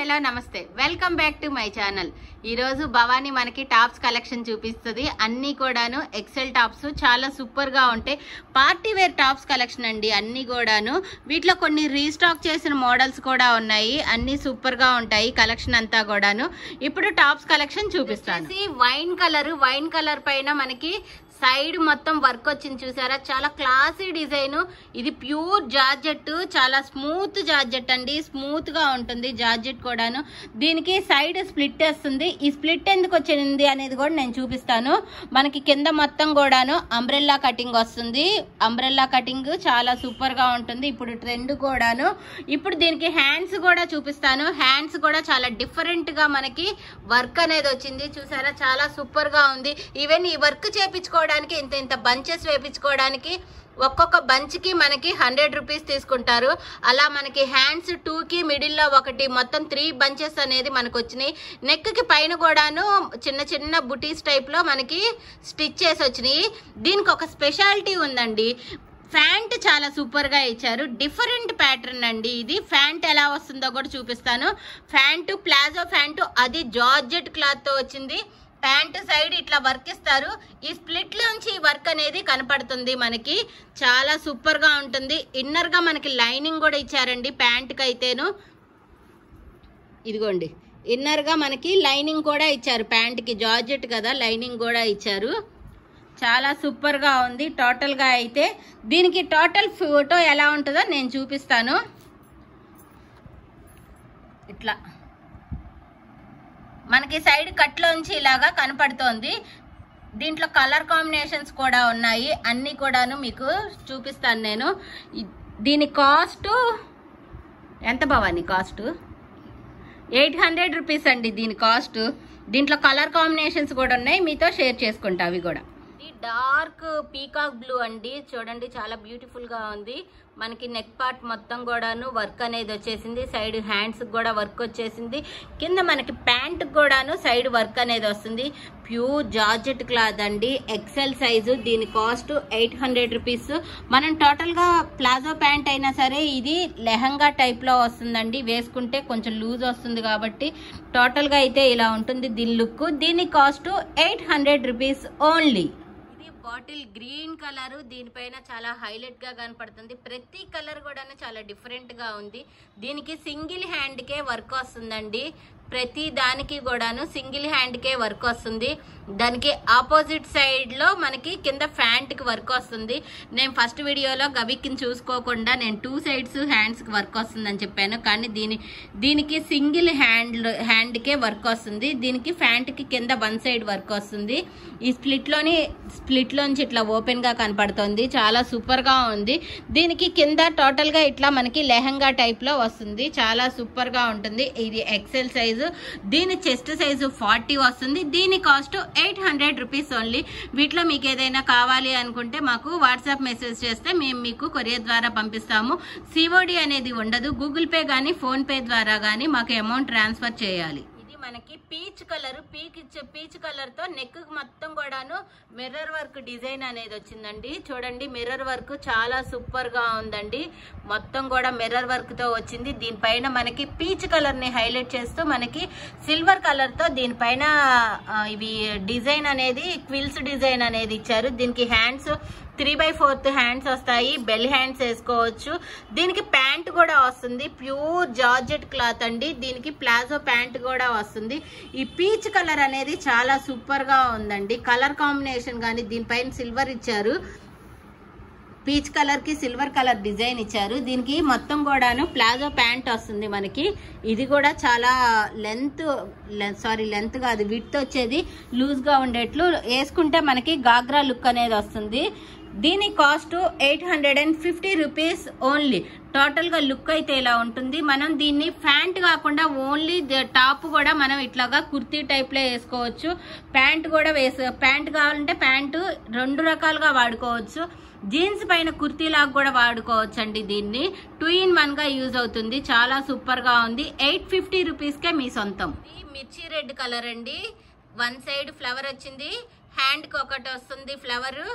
hello నమస్తే welcome back to my channel ఈరోజు భవానీ మనకి టాప్స్ కలెక్షన్ చూపిస్తుంది అన్నీ కూడాను ఎక్సెల్ టాప్స్ చాలా సూపర్ గా ఉంటాయి పార్టీ వేర్ టాప్స్ కలెక్షన్ అండి అన్నీ కూడాను వీటిలో కొన్ని రీస్టాక్ చేసిన మోడల్స్ కూడా ఉన్నాయి అన్నీ సూపర్ గా ఉంటాయి కలెక్షన్ అంతా కూడాను ఇప్పుడు టాప్స్ కలెక్షన్ చూపిస్తాను వైన్ కలర్ వైన్ కలర్ పైన మనకి సైడ్ మొత్తం వర్క్ వచ్చింది చూసారా చాలా క్లాసీ డిజైన్ ఇది ప్యూర్ జార్జెట్ చాలా స్మూత్ జార్జెట్ అండి స్మూత్ గా ఉంటుంది జార్జెట్ కూడాను దీనికి సైడ్ స్ప్లిట్ వస్తుంది ఈ స్ప్లిట్ ఎందుకు వచ్చింది అనేది కూడా నేను చూపిస్తాను మనకి కింద మొత్తం కూడాను అంబ్రెల్లా కటింగ్ వస్తుంది అంబ్రెల్లా కటింగ్ చాలా సూపర్ గా ఉంటుంది ఇప్పుడు ట్రెండ్ కూడాను ఇప్పుడు దీనికి హ్యాండ్స్ కూడా చూపిస్తాను హ్యాండ్స్ కూడా చాలా డిఫరెంట్ గా మనకి వర్క్ అనేది వచ్చింది చూసారా చాలా సూపర్ గా ఉంది ఈవెన్ ఈ వర్క్ చేపించుకోవడానికి ఇంత ఇంత బంచెస్ వేపించుకోవడానికి ఒక్కొక్క బంచ్ కి మనకి హండ్రెడ్ రూపీస్ తీసుకుంటారు అలా మనకి హ్యాండ్స్ టూ కి మిడిల్ లో ఒకటి మొత్తం త్రీ బంచెస్ అనేది మనకు వచ్చినాయి నెక్ కి పైన కూడాను చిన్న చిన్న బుటీస్ టైప్ లో మనకి స్టిచ్ చేసి వచ్చినాయి దీనికి ఒక స్పెషాలిటీ ఉందండి ఫ్యాంట్ చాలా సూపర్ గా ఇచ్చారు డిఫరెంట్ ప్యాటర్న్ అండి ఇది ఫ్యాంట్ ఎలా వస్తుందో కూడా చూపిస్తాను ఫ్యాంట్ ప్లాజో ఫ్యాంట్ అది జార్జెట్ క్లాత్ తో వచ్చింది ప్యాంట్ సైడ్ ఇట్లా వర్క్ ఇస్తారు ఈ స్ప్లిట్ లోంచి ఈ వర్క్ అనేది కనపడుతుంది మనకి చాలా సూపర్ గా ఉంటుంది ఇన్నర్ గా మనకి లైనింగ్ కూడా ఇచ్చారండి ప్యాంట్ కి అయితేను ఇదిగోండి ఇన్నర్ గా మనకి లైనింగ్ కూడా ఇచ్చారు ప్యాంట్ కి జార్జెట్ కదా లైనింగ్ కూడా ఇచ్చారు చాలా సూపర్ గా ఉంది టోటల్ గా అయితే దీనికి టోటల్ ఫోటో ఎలా ఉంటుందో నేను చూపిస్తాను ఇట్లా మనకి సైడ్ కట్లోంచి ఇలాగా కనపడుతోంది దీంట్లో కలర్ కాంబినేషన్స్ కూడా ఉన్నాయి అన్నీ కూడాను మీకు చూపిస్తాను నేను ఇ- దీని కాస్ట్ ఎంత Bhavani cost eight hundred rupees అండి దీని కాస్ట్ దీంట్లో కలర్ కాంబినేషన్స్ కూడా ఉన్నాయి మీతో షేర్ చేసుకుంటా అవి కూడా ఇది డార్క్ పీకాక్ బ్లూ అండి చూడండి చాలా బ్యూటిఫుల్ గా ఉంది మనకి నెక్ పార్ట్ మొత్తం కూడాను వర్క్ అనేది వచ్చేసింది సైడ్ హ్యాండ్స్ కూడా వర్క్ వచ్చేసింది కింద మనకి ప్యాంట్ కూడాను సైడ్ వర్క్ అనేది వస్తుంది ప్యూర్ జార్జెట్ క్లాత్ అండి ఎక్సెల్ సైజు దీని కాస్ట్ ఎయిట్ హండ్రెడ్ రూపీస్ మనం టోటల్ గా ప్లాజో ప్యాంట్ అయినా సరే ఇది లెహంగా టైప్ లో వస్తుందండి వేసుకుంటే కొంచెం లూజ్ వస్తుంది కాబట్టి టోటల్ గా అయితే ఇలా ఉంటుంది దీని లుక్ దీని cost eight hundred rupees only ఇది బాటిల్ గ్రీన్ కలర్ దీనిపైన చాలా హైలైట్ గా కనపడుతుంది ప్రతి కలర్ కూడా చాలా డిఫరెంట్ గా ఉంది దీనికి సింగిల్ హ్యాండ్ కే వర్క్ వస్తుందండి ప్రతి దానికి కూడాను సింగిల్ హ్యాండ్ కే వర్క్ వస్తుంది దానికి ఆపోజిట్ సైడ్ లో మనకి కింద ఫ్యాంట్ కి వర్క్ వస్తుంది నేను ఫస్ట్ వీడియోలో గవిక్కిని చూసుకోకుండా నేను టూ సైడ్స్ హ్యాండ్స్ కి వర్క్ వస్తుందని చెప్పాను కానీ దీని దీనికి సింగిల్ హ్యాండ్ హ్యాండ్ కే వర్క్ వస్తుంది దీనికి ఫ్యాంట్ కి కింద వన్ సైడ్ వర్క్ వస్తుంది ఈ స్ప్లిట్ లోని స్ప్లిట్ లోంచి ఇట్లా ఓపెన్ గా కనపడుతుంది చాలా సూపర్ గా ఉంది దీనికి కింద టోటల్ గా ఇట్లా మనకి లెహంగా టైప్ లో వస్తుంది చాలా సూపర్ గా ఉంటుంది ఇది ఎక్సెల్ సైజు దీని చెస్ట్ సైజు ఫార్టీ వస్తుంది దీని cost eight hundred rupees only వీటిలో మీకు ఏదైనా కావాలి అనుకుంటే మాకు వాట్సాప్ మెసేజ్ చేస్తే మేము మీకు కొరియర్ ద్వారా పంపిస్తాము సిఓడి అనేది ఉండదు గూగుల్ పే కానీ ఫోన్ పే ద్వారా కానీ మాకు అమౌంట్ ట్రాన్స్ఫర్ చేయాలి ఇది మనకి peach colour peach peach colour తో నెక్ మొత్తం కూడాను మిర్రర్ వర్క్ డిజైన్ అనేది వచ్చిందండి చూడండి మిర్రర్ వర్క్ చాలా సూపర్ గా ఉందండి మొత్తం కూడా మిర్రర్ వర్క్ తో వచ్చింది దీనిపైన మనకి పీచ్ కలర్ ని హైలైట్ చేస్తూ మనకి సిల్వర్ కలర్ తో దీనిపైన ఆ, ఇవి డిజైన్ అనేది క్విల్స్ డిజైన్ అనేది ఇచ్చారు దీనికి hands three by fourth hands వస్తాయి బెల్ హ్యాండ్స్ వేసుకోవచ్చు దీనికి ప్యాంట్ కూడా వస్తుంది ప్యూర్ జార్జెట్ క్లాత్ అండి దీనికి ప్లాజో ప్యాంట్ కూడా వస్తుంది ఈ పీచ్ కలర్ అనేది చాలా సూపర్ గా ఉందండి కలర్ కాంబినేషన్ కానీ దీనిపైన సిల్వర్ ఇచ్చారు పీచ్ కలర్ కి సిల్వర్ కలర్ డిజైన్ ఇచ్చారు దీనికి మొత్తం కూడాను ప్లాజో ప్యాంట్ వస్తుంది మనకి ఇది కూడా చాలా లెంత్ సారీ లెంత్ కాదు విత్ వచ్చేది లూజ్ గా ఉండేట్లు వేసుకుంటే మనకి గాగ్రా లుక్ అనేది వస్తుంది దీని cost eight hundred and fifty rupees only total గా లుక్ అయితే ఇలా ఉంటుంది మనం దీన్ని ప్యాంట్ కాకుండా ఓన్లీ టాప్ కూడా మనం ఇట్లాగా కుర్తీ టైప్ లో వేసుకోవచ్చు ప్యాంట్ కూడా వేసు ప్యాంట్ కావాలంటే ప్యాంటు రెండు రకాలుగా వాడుకోవచ్చు జీన్స్ పైన కుర్తీలాగా కూడా వాడుకోవచ్చు అండి దీన్ని టూ ఇన్ వన్ గా యూజ్ అవుతుంది చాలా సూపర్ గా ఉంది ఎయిట్ ఫిఫ్టీ రూపీస్ కే మీ సొంతం ఇది మిర్చి రెడ్ కలర్ అండి వన్ సైడ్ ఫ్లవర్ వచ్చింది హ్యాండ్ కి ఒకటి వస్తుంది ఫ్లవర్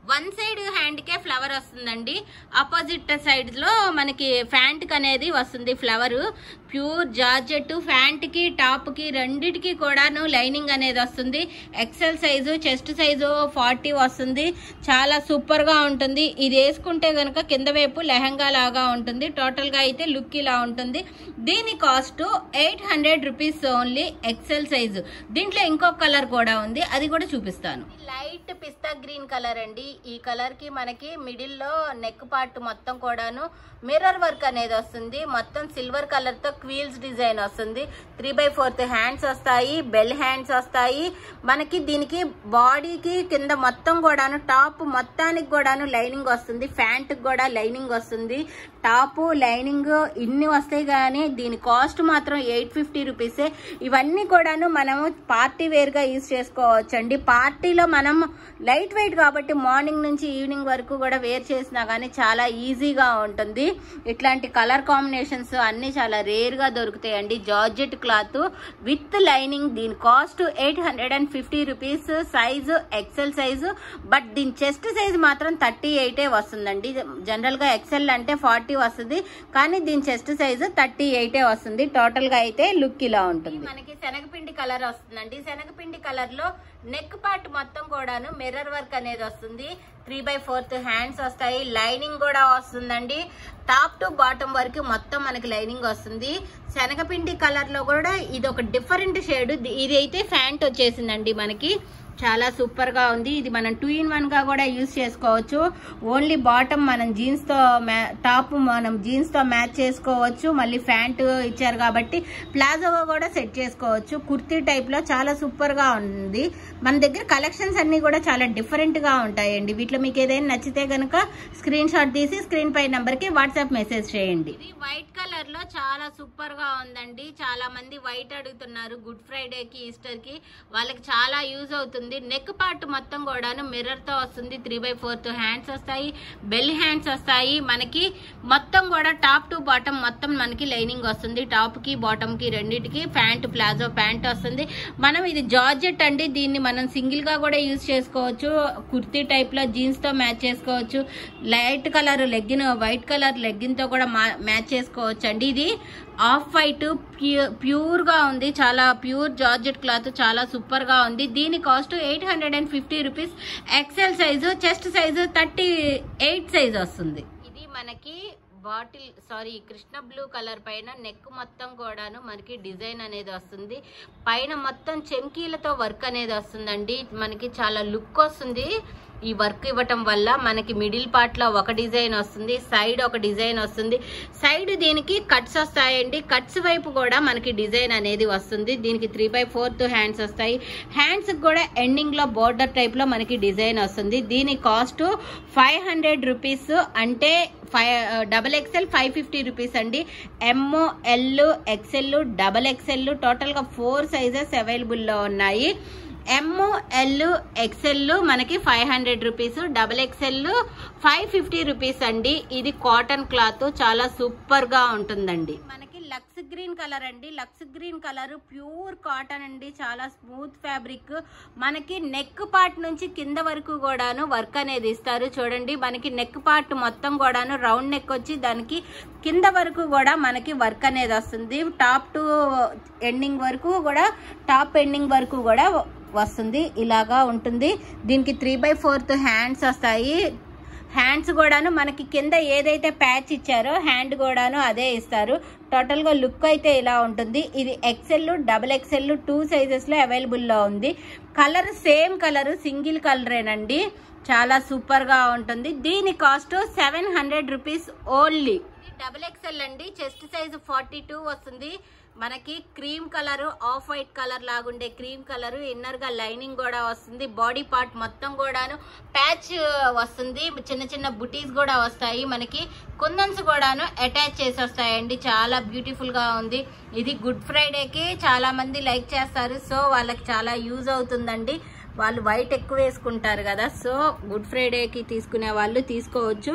వన్ సైడ్ హ్యాండ్ కే ఫ్లవర్ వస్తుందండి ఆపోజిట్ సైడ్ లో మనకి ఫ్యాంట్ కి అనేది వస్తుంది ఫ్లవర్ ప్యూర్ జార్జెట్ ఫ్యాంట్ కి టాప్ కి రెండిటికి కూడాను లైనింగ్ అనేది వస్తుంది XL size chest size forty వస్తుంది చాలా సూపర్ గా ఉంటుంది ఇది వేసుకుంటే గనుక కింద వైపు లెహంగా లాగా ఉంటుంది టోటల్ గా అయితే లుక్ ఇలా ఉంటుంది దీని cost eight hundred rupees only XL size దీంట్లో ఇంకొక కలర్ కూడా ఉంది అది కూడా చూపిస్తాను లైట్ పిస్తా గ్రీన్ కలర్ అండి ఈ కలర్ కి మనకి మిడిల్ లో నెక్ పార్ట్ మొత్తం కూడాను మిర్రర్ వర్క్ అనేది వస్తుంది మొత్తం సిల్వర్ కలర్ తో క్వీల్స్ డిజైన్ వస్తుంది త్రీ బై ఫోర్త్ హ్యాండ్స్ వస్తాయి బెల్ హ్యాండ్స్ వస్తాయి మనకి దీనికి బాడీకి కింద మొత్తం కూడాను టాప్ మొత్తానికి కూడాను లైనింగ్ వస్తుంది ఫ్యాంట్ కూడా లైనింగ్ వస్తుంది టాప్ లైనింగ్ ఇన్ని వస్తాయి కానీ దీని కాస్ట్ మాత్రం ఎయిట్ ఫిఫ్టీ రూపీసే ఇవన్నీ కూడాను మనము పార్టీ వేర్ గా యూజ్ చేసుకోవచ్చండి పార్టీలో మనం లైట్ వెయిట్ కాబట్టి మార్నింగ్ నుంచి ఈవినింగ్ వరకు కూడా వేర్ చేసినా కానీ చాలా ఈజీగా ఉంటుంది ఇట్లాంటి కలర్ కాంబినేషన్స్ అన్ని చాలా రేర్ గా దొరుకుతాయండి జార్జెట్ క్లాత్ విత్ లైనింగ్ దీని cost eight hundred and fifty rupees size XL size but దీని చెస్ట్ సైజ్ మాత్రం థర్టీ ఎయిటే వస్తుందండి జనరల్ గా ఎక్సెల్ అంటే ఫార్టీ వస్తుంది కానీ దీని చెస్ట్ సైజు థర్టీ ఎయిటే వస్తుంది టోటల్ గా అయితే లుక్ ఇలా ఉంటుంది మనకి శనగపిండి కలర్ వస్తుందండి శనగపిండి కలర్ లో నెక్ పార్ట్ మొత్తం కూడాను మిర్రర్ వర్క్ అనేది వస్తుంది త్రీ బై ఫోర్త్ హ్యాండ్స్ వస్తాయి లైనింగ్ కూడా వస్తుందండి టాప్ టు బాటమ్ వరకు మొత్తం మనకి లైనింగ్ వస్తుంది శనగపిండి కలర్ లో కూడా ఇది ఒక డిఫరెంట్ షేడ్ ఇది అయితే ఫ్యాంట్ వచ్చేసిందండి మనకి చాలా సూపర్ గా ఉంది ఇది మనం టూ ఇన్ వన్ గా కూడా యూజ్ చేసుకోవచ్చు ఓన్లీ బాటమ్ మనం జీన్స్ తో టాప్ మనం జీన్స్ తో మ్యాచ్ చేసుకోవచ్చు మళ్ళీ ఫ్యాంట్ ఇచ్చారు కాబట్టి ప్లాజో కూడా సెట్ చేసుకోవచ్చు కుర్తీ టైప్ లో చాలా సూపర్ గా ఉంది మన దగ్గర కలెక్షన్స్ అన్ని కూడా చాలా డిఫరెంట్ గా ఉంటాయండి వీటిలో మీకు ఏదైనా నచ్చితే గనుక స్క్రీన్ షాట్ తీసి స్క్రీన్ పై నంబర్ కి వాట్సాప్ మెసేజ్ చేయండి ఇది వైట్ కలర్ లో చాలా సూపర్ గా ఉందండి చాలా మంది వైట్ అడుగుతున్నారు గుడ్ ఫ్రైడే కి ఈస్టర్ కి వాళ్ళకి చాలా యూజ్ అవుతుంది నెక్ పార్ట్ మొత్తం కూడాను మిర్రర్ తో వస్తుంది త్రీ బై ఫోర్త్ హ్యాండ్స్ వస్తాయి బెల్ హ్యాండ్స్ వస్తాయి మనకి మొత్తం కూడా టాప్ టు బాటమ్ మొత్తం మనకి లైనింగ్ వస్తుంది టాప్ కి బాటమ్ కి రెండింటికి ప్యాంట్ ప్లాజో ప్యాంట్ వస్తుంది మనం ఇది జార్జెట్ అండి దీన్ని మనం సింగిల్ గా కూడా యూజ్ చేసుకోవచ్చు కుర్తీ టైప్ లో జీన్స్ తో మ్యాచ్ చేసుకోవచ్చు light colour legging white colour legging తో కూడా మ్యాచ్ చేసుకోవచ్చు అండి ఇది ఆఫ్ వైట్ ప్యూర్ గా ఉంది చాలా ప్యూర్ జార్జెట్ క్లాత్ చాలా సూపర్ గా ఉంది దీని cost eight hundred and fifty rupees XL size chest size thirty eight size వస్తుంది ఇది మనకి bottle sorry Krishna blue colour పైన నెక్ మొత్తం కూడాను మనకి డిజైన్ అనేది వస్తుంది పైన మొత్తం చెంకీలతో వర్క్ అనేది వస్తుందండి మనకి చాలా లుక్ వస్తుంది ఈ వర్క్ ఇవ్వటం వల్ల మనకి మిడిల్ పార్ట్ లో ఒక డిజైన్ వస్తుంది సైడ్ ఒక డిజైన్ వస్తుంది సైడ్ దీనికి కట్స్ వస్తాయండి కట్స్ వైపు కూడా మనకి డిజైన్ అనేది వస్తుంది దీనికి త్రీ బై ఫోర్త్ హ్యాండ్స్ వస్తాయి హ్యాండ్స్ కూడా ఎండింగ్ లో బోర్డర్ టైప్ లో మనకి డిజైన్ వస్తుంది దీని కాస్ట్ ఫైవ్ హండ్రెడ్ రూపీస్ అంటే five double XL five fifty rupees అండి M L XL double XL total గా ఫోర్ సైజెస్ అవైలబుల్ లో ఉన్నాయి ఎమ్ ఎల్ ఎక్స్ఎల్ మనకి five hundred rupees double XL five fifty rupees అండి ఇది కాటన్ క్లాత్ చాలా super గా ఉంటుందండి మనకి లక్స్ గ్రీన్ కలర్ అండి Lux green colour pure cotton అండి చాలా స్మూత్ ఫ్యాబ్రిక్ మనకి నెక్ పార్ట్ నుంచి కింద వరకు కూడాను వర్క్ అనేది ఇస్తారు చూడండి మనకి నెక్ పార్ట్ మొత్తం కూడాను రౌండ్ నెక్ వచ్చి దానికి కింద వరకు కూడా మనకి వర్క్ అనేది వస్తుంది టాప్ టు ఎండింగ్ వరకు కూడా టాప్ ఎండింగ్ వరకు కూడా వస్తుంది ఇలాగా ఉంటుంది దీనికి త్రీ బై ఫోర్త్ హ్యాండ్స్ వస్తాయి హ్యాండ్స్ కూడాను మనకి కింద ఏదైతే ప్యాచ్ ఇచ్చారో హ్యాండ్ కూడాను అదే ఇస్తారు టోటల్ గా లుక్ అయితే ఇలా ఉంటుంది ఇది XL double XL two sizes లో అవైలబుల్ లో ఉంది కలర్ సేమ్ కలర్ సింగిల్ కలరేనండి చాలా సూపర్ గా ఉంటుంది దీని cost seven hundred rupees only double XL అండి చెస్ట్ సైజ్ ఫార్టీ టూ వస్తుంది మనకి cream colour off white colour లాగుండే క్రీమ్ కలర్ ఇన్నర్ గా లైనింగ్ కూడా వస్తుంది బాడీ పార్ట్ మొత్తం కూడాను ప్యాచ్ వస్తుంది చిన్న చిన్న బుటీస్ కూడా వస్తాయి మనకి కుందన్స్ కూడాను అటాచ్ చేసి వస్తాయండి చాలా బ్యూటిఫుల్ గా ఉంది ఇది గుడ్ ఫ్రైడేకి చాలా మంది లైక్ చేస్తారు సో వాళ్ళకి చాలా యూజ్ అవుతుందండి వాళ్ళు వైట్ ఎక్కువ వేసుకుంటారు కదా సో గుడ్ ఫ్రైడేకి తీసుకునే వాళ్ళు తీసుకోవచ్చు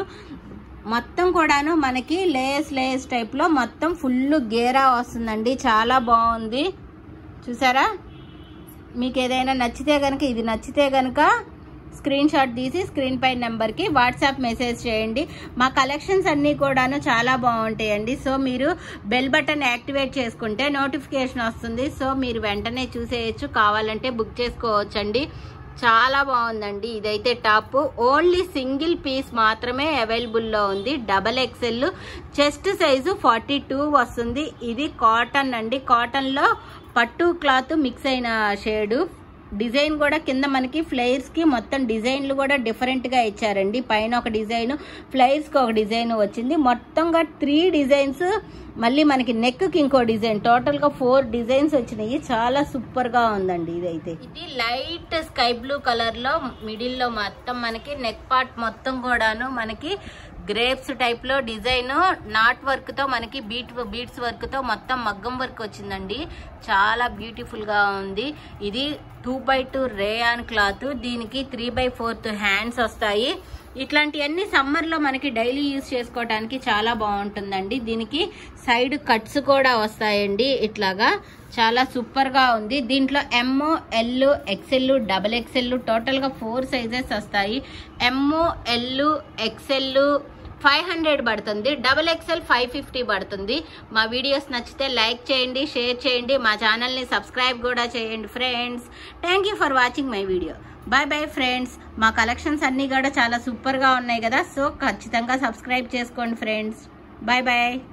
మొత్తం కూడాను మనకి లేయర్స్ లేయర్స్ టైప్లో మొత్తం ఫుల్ గేరా వస్తుందండి చాలా బాగుంది చూసారా మీకు ఏదైనా నచ్చితే కనుక ఇది నచ్చితే కనుక స్క్రీన్ షాట్ తీసి స్క్రీన్ పై నెంబర్కి వాట్సాప్ మెసేజ్ చేయండి మా కలెక్షన్స్ అన్నీ కూడాను చాలా బాగుంటాయండి సో మీరు బెల్ బటన్ యాక్టివేట్ చేసుకుంటే నోటిఫికేషన్ వస్తుంది సో మీరు వెంటనే చూసేయచ్చు కావాలంటే బుక్ చేసుకోవచ్చండి చాలా బాగుందండి ఇదైతే టాప్ ఓన్లీ సింగిల్ పీస్ మాత్రమే అవైలబుల్లో ఉంది double XL chest size forty two వస్తుంది ఇది కాటన్ అండి కాటన్లో పట్టు క్లాత్ మిక్స్ అయిన షేడు డిజైన్ కూడా కింద మనకి ఫ్లైర్స్ కి మొత్తం డిజైన్లు కూడా డిఫరెంట్ గా ఇచ్చారండి పైన ఒక డిజైన్ ఫ్లైర్స్ కి ఒక డిజైన్ వచ్చింది మొత్తంగా త్రీ డిజైన్స్ మళ్ళీ మనకి నెక్ కి ఇంకో డిజైన్ టోటల్ గా ఫోర్ డిజైన్స్ వచ్చినాయి చాలా సూపర్ గా ఉందండి ఇదైతే ఇది లైట్ స్కై బ్లూ కలర్ లో మిడిల్ లో మొత్తం మనకి నెక్ పార్ట్ మొత్తం కూడాను మనకి గ్రేప్స్ టైప్ లో డిజైన్ నాట్ వర్క్ తో మనకి బీట్ బీట్స్ వర్క్ తో మొత్తం మగ్గం వర్క్ వచ్చిందండి చాలా బ్యూటిఫుల్ గా ఉంది ఇది two by two rayon cloth దీనికి త్రీ బై ఫోర్త్ హ్యాండ్స్ వస్తాయి ఇట్లాంటివన్నీ సమ్మర్ లో మనకి డైలీ యూజ్ చేసుకోవడానికి చాలా బాగుంటుందండి దీనికి సైడ్ కట్స్ కూడా వస్తాయండి ఇట్లాగా చాలా సూపర్ గా ఉంది దీంట్లో M L XL double XL total గా ఫోర్ సైజెస్ వస్తాయి M L XL five hundred పడుతుంది డబల్ ఎక్స్ఎల్ ఫైవ్ ఫిఫ్టీ పడుతుంది మా వీడియోస్ నచ్చితే లైక్ చేయండి షేర్ చేయండి మా ఛానల్ని సబ్స్క్రైబ్ కూడా చేయండి friends thank you for watching my video bye bye friends మా కలెక్షన్స్ అన్నీ కూడా చాలా సూపర్గా ఉన్నాయి కదా సో ఖచ్చితంగా సబ్స్క్రైబ్ చేసుకోండి ఫ్రెండ్స్ బాయ్ బాయ్